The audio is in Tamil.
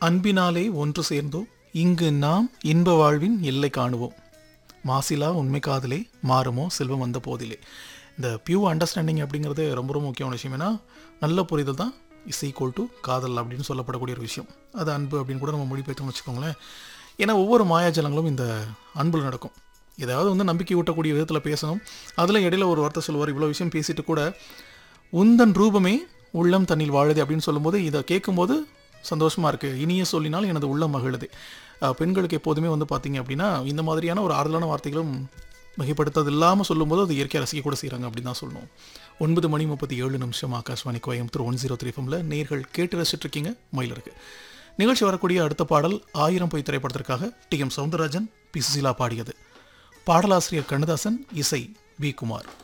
அன்பினாலே ஒன்று சேர்ந்தோம் இங்கு நாம் இன்ப வாழ்வின் எல்லை காணுவோம் மாசிலா உண்மை காதலே மாறுமோ செல்வம் வந்த போதிலே இந்த பியூ அண்டர்ஸ்டாண்டிங் அப்படிங்கிறது ரொம்ப ரொம்ப முக்கியமான விஷயம் ஏன்னா நல்ல புரிதல் தான் இஸ் ஈக்குவல் டு காதல் அப்படின்னு சொல்லப்படக்கூடிய ஒரு விஷயம் அது அன்பு அப்படின்னு கூட நம்ம மொழிபெயர்த்தோம்னு வச்சுக்கோங்களேன் ஏன்னா ஒவ்வொரு மாயாஜலங்களும் இந்த அன்பில் நடக்கும் ஏதாவது வந்து நம்பிக்கை ஊட்டக்கூடிய விதத்தில் பேசணும் அதில் இடையில ஒரு வார்த்தை சொல்லுவார் இவ்வளோ விஷயம் பேசிட்டு கூட உந்தன் ரூபமே உள்ளம் தண்ணில் வாழுது அப்படின்னு சொல்லும்போது இதை கேட்கும்போது சந்தோஷமாக இருக்குது இனிய சொல்லினால் எனது உள்ளம் மகிழுது அஹ் பெண்களுக்கு எப்போதுமே வந்து பார்த்தீங்க அப்படின்னா இந்த மாதிரியான ஒரு ஆறுதலான வார்த்தைகளும் மிகைப்படுத்தது இல்லாமல் சொல்லும்போது அது இயற்கை ரசிக்க கூட செய்கிறாங்க அப்படின்னு தான் சொல்லணும் ஒன்பது மணி முப்பத்தி ஏழு நிமிஷம் Akashvani Coimbatore one zero three ஃபம்ல நேர்கள் கேட்டு ரசிச்சுட்டு இருக்கீங்க மயிலிருக்கு நிகழ்ச்சி வரக்கூடிய அடுத்த பாடல் ஆயிரம் பொய் திரைப்படத்திற்காக T M Soundararajan P Susheela பாடியது பாடலாசிரியர் கண்ணதாசன் இசை வி குமார்